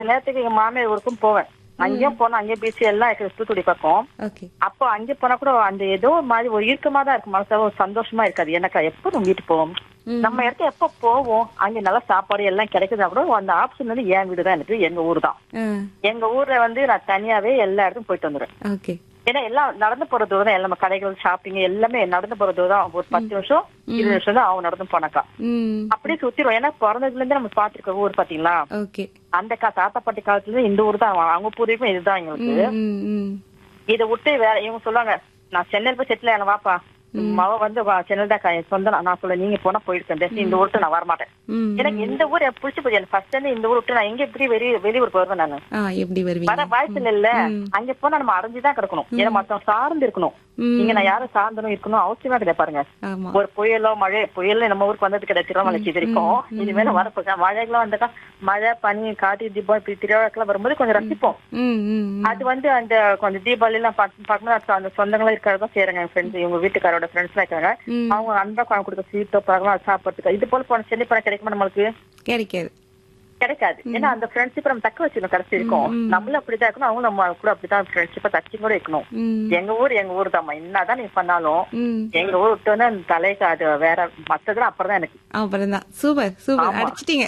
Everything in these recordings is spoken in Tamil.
நேரத்துக்கு எங்க மாமியார் ஊருக்கும் போவேன் அங்கேயும் போனா அங்கேயும் பீச் எல்லாம் இருக்கு தூத்துக்குடி பக்கம் ஓகே அப்போ அங்கே போனா கூட அந்த ஏதோ ஒரு மாதிரி ஒரு இறுக்கமா தான் இருக்கு மனசு ஒரு சந்தோஷமா இருக்காது எனக்கு எப்போ நம்ம வீட்டுக்கு போவோம் நம்ம இடத்துல எப்போ போவோம் அங்க நல்லா சாப்பாடு எல்லாம் கிடைக்குதா கூட அந்த ஆப்ஷன் வந்து என் வீடு தான் எனக்கு எங்க ஊர் தான் எங்க ஊர்ல வந்து நான் தனியாவே எல்லா இடத்துக்கும் போயிட்டு வந்துடுறேன் ஓகே ஏன்னா எல்லாம் நடந்து போற தூரம் தான் எல்லாமே கடைகள் ஷாப்பிங் எல்லாமே நடந்து போற தூரம் தான் ஒரு பத்து நிமிஷம் இருபது நிமிஷம் தான் அவன் நடந்து போனாக்கா ம் அப்படியே சுத்திரும் ஏன்னா பிறந்ததுல இருந்து நம்ம பாத்துருக்க ஊர் பாத்தீங்களா ஓகே அந்த கா தாத்தா பாட்டி காலத்துல இருந்து இந்த ஊர் தான் அவங்க பூர்வீகம் இதுதான் எங்களுக்கு ம் ம் இதை விட்டு வேற இவங்க சொல்லுவாங்க நான் சென்னையில் போய் செட்டில் ஆன வாப்பா மவ வந்து வா, சென்னையில் தான் க- சொந்தம் நான் சொல்ல நீங்க போனா போயிருக்கேன் இந்த ஊருக்கு நான் வரமாட்டேன் ம் எனக்கு இந்த ஊர் எனக்கு பிடிச்சி போச்சு எனக்கு ஃபர்ஸ்ட் இந்த ஊர் விட்டு நான் எங்க எப்படி வெளிய வெளியூர் போயிருவேன் நான் ஆ எப்படி வர வருவீங்க வாய்ப்பு இல்ல அங்க போனா நம்ம அடைஞ்சுதான் கிடக்கணும் ஏன்னா மத்தவங்க சார்ந்து இருக்கணும் ம். இங்க நான் யாரும் சார்ந்தனும் இருக்கணும் அவசியமா கிடையாது பாருங்க ஆமா ஒரு புயலோ மழை புயல் நம்ம ஊருக்கு வந்தது கிடையாது திருவண்ணாமலைக்கு இது வரைக்கும் இனிமேல வரப்போங்க மழைக்கெல்லாம் வந்தாக்கா மழை பனி காட்டு தீபம் இப்படி திருவிழாக்கெல்லாம் வரும்போது கொஞ்சம் ரசிப்போம் ம் ம் ம். அது வந்து அந்த கொஞ்சம் தீபாவளி எல்லாம் பார்க்கும்போது அந்த சொந்தங்களும் இருக்கிறதா செய்யறாங்க என் ஃப்ரெண்ட்ஸ் இவங்க வீட்டுக்காரோட ஃப்ரெண்ட்ஸ் எல்லாம் இருக்காங்க ம். அவங்க அன்பா குழம்பு கொடுக்க ஸ்வீட்டோ பழகம் சாப்பிட்றதுக்கு இது போல போன சென்னை பணம் கிடைக்குமா நம்மளுக்கு கிடைக்காது கிடைக்காது ஏன்னா அந்த ஃப்ரெண்ட்ஷிப் நம்ம தக்க வச்சுக்கணும் கடைசி இருக்கும் நம்மளும் அப்படிதான் இருக்கணும் அவங்க நம்ம கூட அப்படிதான் ஃப்ரெண்ட்ஷிப்பை தச்சு கூட இருக்கணும் ம் எங்க ஊர் எங்க ஊர் தாம்மா என்னதான் நீ பண்ணாலும் ம் எங்க ஊர் விட்டு வந்து அந்த தலைக்கு அது வேற மத்ததுலாம் அப்புறம் தான் எனக்கு அப்புறம் தான் சூப்பர் சூப்பர் ஆமா. அடிச்சிட்டீங்க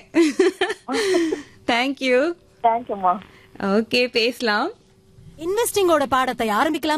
தேங்க்யூ தேங்க்யூம்மா ஓகே பேசலாம் இன்வெஸ்டிங்கோட பாடத்தை ஆரம்பிக்கலாம்